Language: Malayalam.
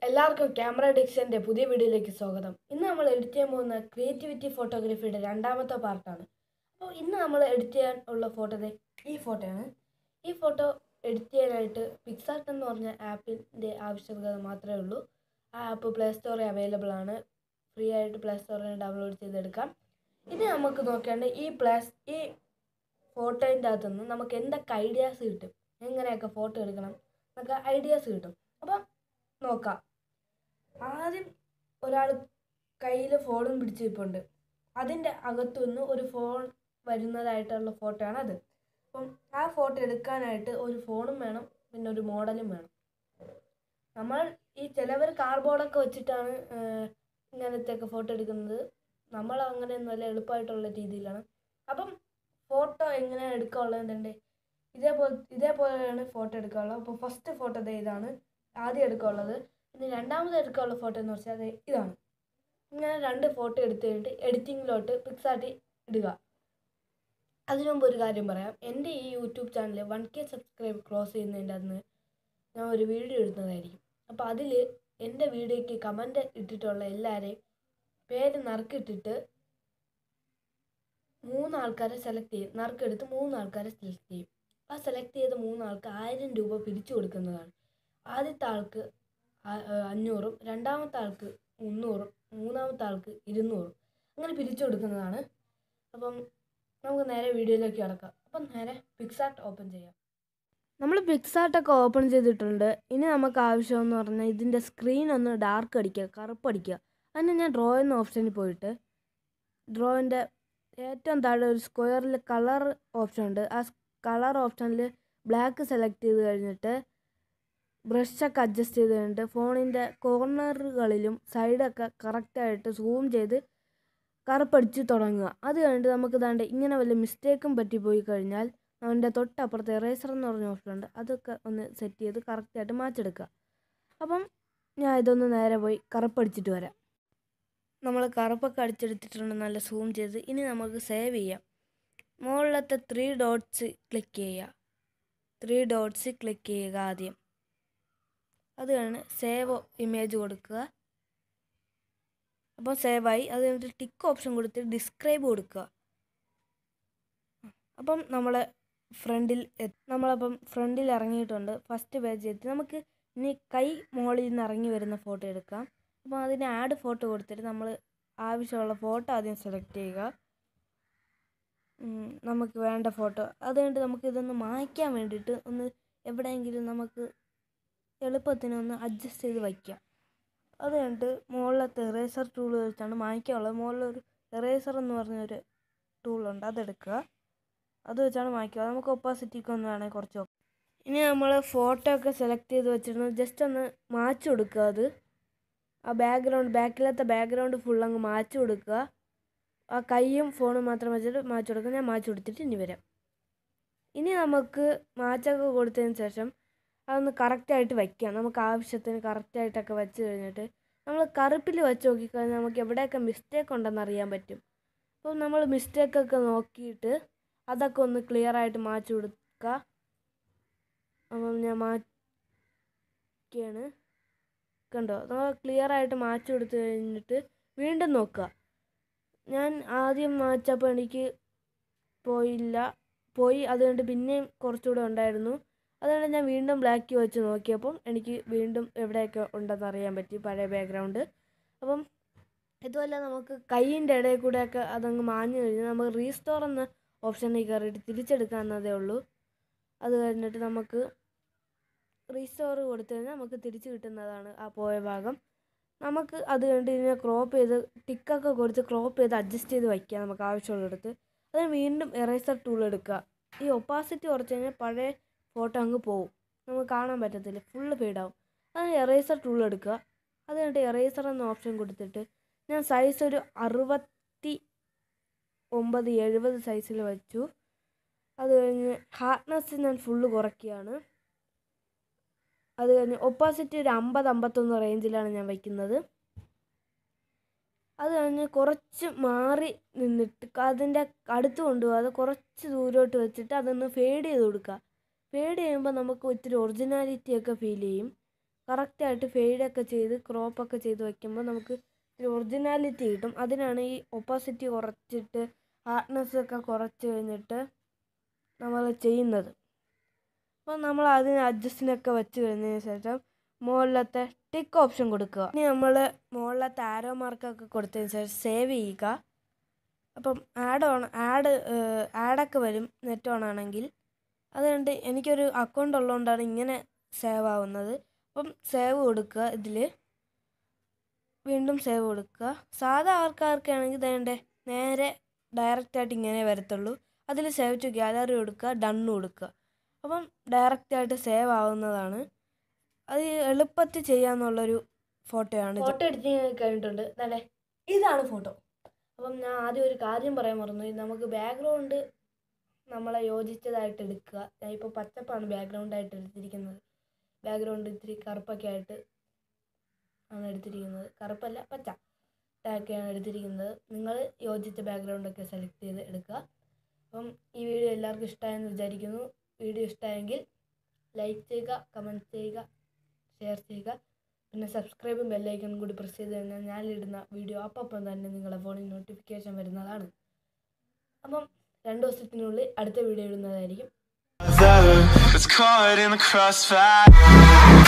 എല്ലാവർക്കും ക്യാമറ ഡിക്ഷൻ്റെ പുതിയ വീഡിയോയിലേക്ക് സ്വാഗതം ഇന്ന് നമ്മൾ എഡിറ്റ് ചെയ്യാൻ പോകുന്ന ക്രിയേറ്റിവിറ്റി ഫോട്ടോഗ്രാഫിയുടെ രണ്ടാമത്തെ പാർട്ടാണ് അപ്പോൾ ഇന്ന് നമ്മൾ എഡിറ്റ് ചെയ്യാൻ ഉള്ള ഫോട്ടോ ദേ ഈ ഫോട്ടോയാണ് ഈ ഫോട്ടോ എഡിറ്റ് ചെയ്യാനായിട്ട് പിക്സാർട്ട് എന്ന് പറഞ്ഞ ആപ്പിൻ്റെ ആവശ്യകത മാത്രമേ ഉള്ളൂ ആ ആപ്പ് പ്ലേ സ്റ്റോറിൽ അവൈലബിൾ ആണ് ഫ്രീ ആയിട്ട് പ്ലേ സ്റ്റോറിൽ ഡൗൺലോഡ് ചെയ്തെടുക്കാം ഇത് നമുക്ക് നോക്കിയാണ്ട് ഈ പ്ലസ് ഈ ഫോട്ടോൻ്റെ അകത്തുനിന്ന് നമുക്ക് എന്തൊക്കെ ഐഡിയാസ് കിട്ടും എങ്ങനെയൊക്കെ ഫോട്ടോ എടുക്കണം എന്നൊക്കെ ഐഡിയാസ് കിട്ടും അപ്പം നോക്കാം ആദ്യം ഒരാൾ കയ്യിൽ ഫോണും പിടിച്ച് നിൽപ്പുണ്ട് അതിൻ്റെ അകത്തുനിന്ന് ഒരു ഫോൺ വരുന്നതായിട്ടുള്ള ഫോട്ടോ ആണ് അത് അപ്പം ആ ഫോട്ടോ എടുക്കാനായിട്ട് ഒരു ഫോണും വേണം പിന്നെ ഒരു മോഡലും വേണം നമ്മൾ ഈ ചിലവർ കാർബോർഡൊക്കെ വെച്ചിട്ടാണ് ഇങ്ങനത്തെയൊക്കെ ഫോട്ടോ എടുക്കുന്നത് നമ്മൾ അങ്ങനെയൊന്നുമല്ല എളുപ്പമായിട്ടുള്ള രീതിയിലാണ് അപ്പം ഫോട്ടോ എങ്ങനെ എടുക്കാനുള്ളതുണ്ട് ഇതേപോലെ ഇതേപോലെയാണ് ഫോട്ടോ എടുക്കാനുള്ളത് അപ്പോൾ ഫസ്റ്റ് ഫോട്ടോ ദേ ഇതാണ് ആദ്യം എടുക്കാനുള്ളത് ഇനി രണ്ടാമത് എടുക്കാനുള്ള ഫോട്ടോ എന്ന് വെച്ചാൽ അത് ഇതാണ് ഇങ്ങനെ രണ്ട് ഫോട്ടോ എടുത്ത് കഴിഞ്ഞിട്ട് എഡിറ്റിങ്ങിലോട്ട് പിക്സാർട്ടി ഇടുക അതിനു മുമ്പ് ഒരു കാര്യം പറയാം എൻ്റെ ഈ YouTube channel one K subscribe cross ചെയ്യുന്നതിൻ്റെ അന്ന് ഞാൻ ഒരു വീഡിയോ ഇടുന്നതായിരിക്കും അപ്പോൾ അതിൽ എൻ്റെ വീഡിയോയ്ക്ക് കമൻറ്റ് ഇട്ടിട്ടുള്ള എല്ലാവരെയും പേര് നറുക്കിട്ടിട്ട് മൂന്ന് ആൾക്കാരെ സെലക്ട് ചെയ്യും നറുക്കെടുത്ത് മൂന്ന് ആൾക്കാരെ സെലക്ട് ചെയ്യും ആ സെലക്ട് ചെയ്ത മൂന്നാൾക്ക് ആയിരം രൂപ പിരിച്ചു കൊടുക്കുന്നതാണ് ആദ്യത്തെ ആൾക്ക് അഞ്ഞൂറും രണ്ടാമത്തെ ആൾക്ക് മുന്നൂറും മൂന്നാമത്തെ ആൾക്ക് ഇരുന്നൂറും അങ്ങനെ പിരിച്ചു കൊടുക്കുന്നതാണ് അപ്പം നമുക്ക് നേരെ വീഡിയോയിലേക്ക് കിടക്കാം അപ്പം നേരെ പിക്സാർട്ട് ഓപ്പൺ ചെയ്യാം നമ്മൾ പിക്സാർട്ടൊക്കെ ഓപ്പൺ ചെയ്തിട്ടുണ്ട് ഇനി നമുക്ക് ആവശ്യമെന്ന് പറഞ്ഞാൽ ഇതിൻ്റെ സ്ക്രീൻ ഒന്ന് ഡാർക്ക് അടിക്കുക കറുപ്പടിക്കുക അതിന് ഞാൻ ഡ്രോ എന്ന ഓപ്ഷനിൽ പോയിട്ട് ഡ്രോയിൻ്റെ ഏറ്റവും താഴെ ഒരു സ്ക്വയറിൽ കളർ ഓപ്ഷൻ ഉണ്ട് ആ കളർ ഓപ്ഷനിൽ ബ്ലാക്ക് സെലക്ട് ചെയ്ത് കഴിഞ്ഞിട്ട് ബ്രഷൊക്കെ അഡ്ജസ്റ്റ് ചെയ്ത് കഴിഞ്ഞിട്ട് ഫോണിൻ്റെ കോർണറുകളിലും സൈഡൊക്കെ കറക്റ്റായിട്ട് സൂം ചെയ്ത് കറുപ്പടിച്ച് തുടങ്ങുക അത് കഴിഞ്ഞിട്ട് നമുക്ക് ഇതാണ്ട് ഇങ്ങനെ വല്ല മിസ്റ്റേക്കും പറ്റിപ്പോയി കഴിഞ്ഞാൽ അതിൻ്റെ തൊട്ടപ്പുറത്ത് എറേസർ എന്ന് പറഞ്ഞ ഓപ്ഷൻ ഉണ്ട് അതൊക്കെ ഒന്ന് സെറ്റ് ചെയ്ത് കറക്റ്റായിട്ട് മാറ്റെടുക്കുക അപ്പം ഞാൻ ഇതൊന്ന് നേരെ പോയി കറുപ്പടിച്ചിട്ട് വരാം നമ്മൾ കറുപ്പൊക്കെ അടിച്ചെടുത്തിട്ടുണ്ട് നല്ല സൂം ചെയ്ത് ഇനി നമുക്ക് സേവ് ചെയ്യാം മുകളിലത്തെ ത്രീ ഡോട്ട്സ് ക്ലിക്ക് ചെയ്യുക ത്രീ ഡോട്ട്സ് ക്ലിക്ക് ചെയ്യുക ആദ്യം അത് കഴിഞ്ഞ് സേവ് ഇമേജ് കൊടുക്കുക അപ്പോൾ സേവായി അത് കഴിഞ്ഞിട്ട് ടിക്ക് ഓപ്ഷൻ കൊടുത്ത് ഡിസ്ക്രൈബ് കൊടുക്കുക അപ്പം നമ്മൾ ഫ്രണ്ടിൽ നമ്മളപ്പം ഫ്രണ്ടിൽ ഇറങ്ങിയിട്ടുണ്ട് ഫസ്റ്റ് പേജ് എത്തി നമുക്ക് ഇനി കൈ മുകളിൽ നിന്ന് ഇറങ്ങി വരുന്ന ഫോട്ടോ എടുക്കാം അപ്പോൾ അതിന് ആഡ് ഫോട്ടോ കൊടുത്തിട്ട് നമ്മൾ ആവശ്യമുള്ള ഫോട്ടോ ആദ്യം സെലക്ട് ചെയ്യുക നമുക്ക് വേണ്ട ഫോട്ടോ അത് കഴിഞ്ഞിട്ട് നമുക്ക് ഇതൊന്ന് മായ്ക്കാൻ വേണ്ടിയിട്ട് ഒന്ന് എവിടെയെങ്കിലും നമുക്ക് എളുപ്പത്തിന് ഒന്ന് അഡ്ജസ്റ്റ് ചെയ്ത് വയ്ക്കാം അത് കഴിഞ്ഞിട്ട് മുകളിലത്തെ എറേസർ ടൂൾ വെച്ചാണ് മായ്ക്കാനുള്ളത് മുകളിലൊരു എറേസർ എന്ന് പറഞ്ഞൊരു ടൂളുണ്ട് അതെടുക്കുക അത് വെച്ചാണ് മായ്ക്കുക നമുക്ക് ഒപ്പാസിറ്റിക്ക് ഒന്ന് വേണമെങ്കിൽ കുറച്ച് നോക്കാം ഇനി നമ്മൾ ഫോട്ടോ ഒക്കെ സെലക്ട് ചെയ്ത് വെച്ചിരുന്നത് ജസ്റ്റ് ഒന്ന് മാച്ച് കൊടുക്കുക അത് ആ ബാക്ക്ഗ്രൗണ്ട് ബാക്കിലത്തെ ബാക്ക്ഗ്രൗണ്ട് ഫുൾ അങ്ങ് മാച്ച് കൊടുക്കുക ആ കൈയും ഫോണും മാത്രം വെച്ചിട്ട് മാച്ച് കൊടുക്കുക ഞാൻ മാച്ച് കൊടുത്തിട്ട് ഇനി വരാം ഇനി നമുക്ക് മാച്ചൊക്കെ കൊടുത്തതിന് ശേഷം അതൊന്ന് കറക്റ്റായിട്ട് വയ്ക്കാം നമുക്ക് ആവശ്യത്തിന് കറക്റ്റായിട്ടൊക്കെ വെച്ച് കഴിഞ്ഞിട്ട് നമ്മൾ കറുപ്പിൽ വെച്ച് നോക്കിക്കഴിഞ്ഞാൽ നമുക്ക് എവിടെയൊക്കെ മിസ്റ്റേക്ക് ഉണ്ടെന്ന് അറിയാൻ പറ്റും അപ്പോൾ നമ്മൾ മിസ്റ്റേക്കൊക്കെ നോക്കിയിട്ട് അതൊക്കെ ഒന്ന് ക്ലിയർ ആയിട്ട് മാറ്റി കൊടുക്കുക അപ്പം ഞാൻ മാറ്റിയാണ് കണ്ടോ നമ്മൾ ക്ലിയർ ആയിട്ട് മാറ്റി കൊടുത്തു കഴിഞ്ഞിട്ട് വീണ്ടും നോക്കുക ഞാൻ ആദ്യം മാച്ചപ്പോൾ എനിക്ക് പോയില്ല പോയി അതുകൊണ്ട് പിന്നെയും കുറച്ചുകൂടെ ഉണ്ടായിരുന്നു അതുകൊണ്ട് ഞാൻ വീണ്ടും ബ്ലാക്ക് വെച്ച് നോക്കിയപ്പം എനിക്ക് വീണ്ടും എവിടെയൊക്കെ ഉണ്ടെന്ന് അറിയാൻ പറ്റി പഴയ ബാക്ക്ഗ്രൗണ്ട് അപ്പം ഇതുമല്ല നമുക്ക് കൈയിൻ്റെ ഇടയിൽ കൂടെയൊക്കെ അതങ്ങ് മാഞ്ഞു കഴിഞ്ഞാൽ നമുക്ക് റീസ്റ്റോർ എന്ന ഓപ്ഷനിൽ കയറിയിട്ട് തിരിച്ചെടുക്കാവുന്നതേ ഉള്ളൂ അത് കഴിഞ്ഞിട്ട് നമുക്ക് റീസ്റ്റോർ കൊടുത്തു കഴിഞ്ഞാൽ നമുക്ക് തിരിച്ച് കിട്ടുന്നതാണ് ആ പോയ ഭാഗം നമുക്ക് അത് കഴിഞ്ഞിട്ട് ഇതിനെ ക്രോപ്പ് ചെയ്ത് ടിക്കൊക്കെ കൊടുത്ത് ക്രോപ്പ് ചെയ്ത് അഡ്ജസ്റ്റ് ചെയ്ത് വയ്ക്കുക നമുക്ക് ആവശ്യമുള്ളിടത്ത് അതിന് വീണ്ടും എറേസർ ടൂൾ എടുക്കുക ഈ ഒപ്പാസിറ്റി കുറച്ച് കഴിഞ്ഞാൽ പഴയ ഫോട്ടോ അങ്ങ് പോവും നമുക്ക് കാണാൻ പറ്റത്തില്ല ഫുള്ള് ഫീഡാവും അതിന് എറേസർ ടൂൾ എടുക്കുക അത് കഴിഞ്ഞിട്ട് എറേസർ എന്ന ഓപ്ഷൻ കൊടുത്തിട്ട് ഞാൻ സൈസ് ഒരു അറുപത്തി ഒമ്പത് എഴുപത് സൈസിൽ വെച്ചു അത് കഴിഞ്ഞ് ഹാർഡ്നെസ് ഞാൻ ഫുള്ള് കുറയ്ക്കുകയാണ് അത് കഴിഞ്ഞ് ഒപ്പാസിറ്റി ഒരു അമ്പത് അമ്പത്തൊന്ന് റേഞ്ചിലാണ് ഞാൻ വയ്ക്കുന്നത് അത് കഴിഞ്ഞ് കുറച്ച് മാറി നിന്നിട്ട് അതിൻ്റെ അടുത്ത് കൊണ്ടുപോകാതെ കുറച്ച് ദൂരോട്ട് വെച്ചിട്ട് അതൊന്ന് ഫേഡ് ചെയ്ത് കൊടുക്കുക ഫേഡ് ചെയ്യുമ്പോൾ നമുക്ക് ഒത്തിരി ഒറിജിനാലിറ്റി ഒക്കെ ഫീൽ ചെയ്യും കറക്റ്റായിട്ട് ഫെയ്ഡൊക്കെ ചെയ്ത് ക്രോപ്പൊക്കെ ചെയ്ത് വയ്ക്കുമ്പോൾ നമുക്ക് ഒരു ഒറിജിനാലിറ്റി കിട്ടും അതിനാണ് ഈ ഒപ്പോസിറ്റി കുറച്ചിട്ട് ഹാർഡ്നെസ് ഒക്കെ കുറച്ച് കഴിഞ്ഞിട്ട് നമ്മൾ ചെയ്യുന്നത് അപ്പോൾ നമ്മൾ അതിന് അഡ്ജസ്റ്റിനൊക്കെ വെച്ച് കഴിഞ്ഞതിന് ശേഷം മുകളിലത്തെ ടിക്ക് ഓപ്ഷൻ കൊടുക്കുക ഇനി നമ്മൾ മുകളിലത്തെ ആരോ മാർക്കൊക്കെ കൊടുത്തതിന് ശേഷം സേവ് ചെയ്യുക അപ്പം ആഡ് ഓൺ ആഡ് ആഡൊക്കെ വരും നെറ്റ് ഓൺ ആണെങ്കിൽ അതുകൊണ്ട് എനിക്കൊരു അക്കൗണ്ട് ഉള്ളതുകൊണ്ടാണ് ഇങ്ങനെ സേവ് ആവുന്നത് അപ്പം സേവ് കൊടുക്കുക ഇതിൽ വീണ്ടും സേവ് കൊടുക്കുക സാധാ ആൾക്കാർക്കാണെങ്കിൽ വേണ്ടേ നേരെ ഡയറക്റ്റായിട്ട് ഇങ്ങനെ വരത്തുള്ളൂ അതിൽ സേവ് ടു ഗാലറി കൊടുക്കുക ഡണ്ണ് കൊടുക്കുക അപ്പം ഡയറക്റ്റായിട്ട് സേവ് ആവുന്നതാണ് അത് എളുപ്പത്തിൽ ചെയ്യാന്നുള്ളൊരു ഫോട്ടോയാണ് ഫോട്ടോ എഡിറ്റിംഗ് കഴിഞ്ഞിട്ടുണ്ട് അല്ലേ ഇതാണ് ഫോട്ടോ അപ്പം ഞാൻ ആദ്യം ഒരു കാര്യം പറയാൻ മറന്നു നമുക്ക് ബാക്ക്ഗ്രൗണ്ട് നമ്മളെ യോജിച്ചതായിട്ട് എടുക്കുക ഞാൻ ഇപ്പോൾ പച്ചപ്പാണ് ബാക്ക്ഗ്രൗണ്ടായിട്ട് എടുത്തിരിക്കുന്നത് ബാക്ക്ഗ്രൗണ്ട് ഇത്തിരി കറുപ്പൊക്കെ ആയിട്ട് ആണ് എടുത്തിരിക്കുന്നത് കറുപ്പല്ല പച്ച ഒക്കെയാണ് എടുത്തിരിക്കുന്നത് നിങ്ങൾ യോജിച്ച ബാക്ക്ഗ്രൗണ്ടൊക്കെ സെലക്ട് ചെയ്ത് എടുക്കുക അപ്പം ഈ വീഡിയോ എല്ലാവർക്കും ഇഷ്ടമായെന്ന് വിചാരിക്കുന്നു വീഡിയോ ഇഷ്ടമായെങ്കിൽ ലൈക്ക് ചെയ്യുക കമൻറ്റ് ചെയ്യുക ഷെയർ ചെയ്യുക പിന്നെ സബ്സ്ക്രൈബും ബെല്ലൈക്കണും കൂടി പ്രസ് ചെയ്ത് കഴിഞ്ഞാൽ ഞാനിടുന്ന വീഡിയോ അപ്പം തന്നെ നിങ്ങളുടെ ഫോണിൽ നോട്ടിഫിക്കേഷൻ വരുന്നതാണ് അപ്പം രണ്ട് ദിവസത്തിനുള്ളിൽ അടുത്ത വീഡിയോ ഇടുന്നതായിരിക്കും It's caught in the crossfire